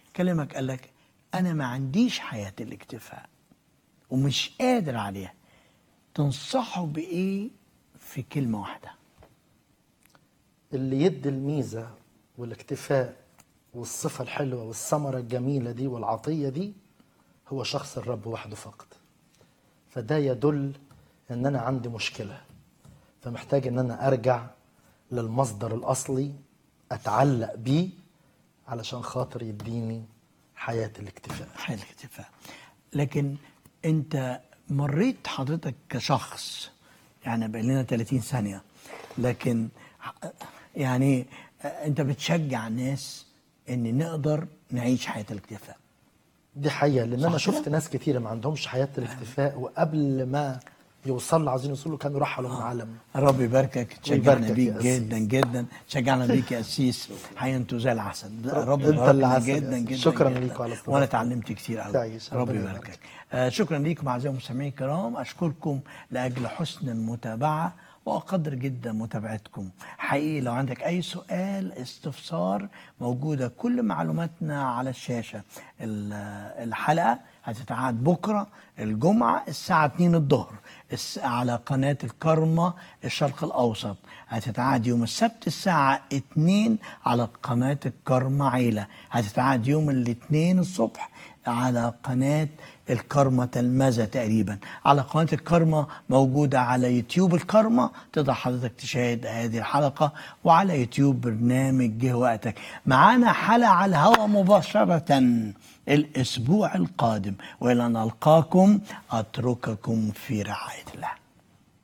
كلمك قال لك انا ما عنديش حياه الاكتفاء ومش قادر عليها تنصحه بايه في كلمه واحده اللي يدي الميزة والاكتفاء والصفة الحلوة والثمرة الجميلة دي والعطية دي هو شخص الرب وحده فقط فده يدل ان انا عندي مشكلة فمحتاج ان انا ارجع للمصدر الاصلي اتعلق بيه علشان خاطر يديني حياة الاكتفاء حياه الاكتفاء لكن انت مريت حضرتك كشخص يعني بقى لنا 30 ثانيه لكن يعني انت بتشجع الناس ان نقدر نعيش حياه الاكتفاء دي حقيقة لأن أنا صح كده؟ شفت ناس كتيرة ما عندهمش حياة الاكتفاء وقبل ما يوصلوا عايزين يوصلوا كانوا رحلوا من العالم رب يباركك تشجعنا ويباركك بيك يا أسيس. جدا جدا تشجعنا بيك يا اسيس حقيقة انتوا زي العسل ده رب أنت اللي يباركنا عسل يا جدا أسيس. جدا شكراً جدا. ليك وعلى استضافتك. وانا اتعلمت كتير قوي تعيش. رب ربنا يباركك يبارك. آه شكرا ليكم اعزائي المستمعين الكرام اشكركم لاجل حسن المتابعه واقدر جدا متابعتكم حقيقي لو عندك اي سؤال استفسار موجوده كل معلوماتنا على الشاشه ال- الحلقه هتتعاد بكره الجمعه الساعه 2 الظهر الس- على قناه الكرمه الشرق الاوسط هتتعاد يوم السبت الساعه 2 على قناه الكرمه عيله هتتعاد يوم الاثنين الصبح على قناة الكرمة تلمذة تقريبا على قناة الكرمة موجودة على يوتيوب الكرمة تقدر حضرتك تشاهد هذه الحلقة وعلى يوتيوب برنامج جه وقتك معانا حلقة على الهواء مباشرة الأسبوع القادم وإلى أن ألقاكم أترككم في رعاية الله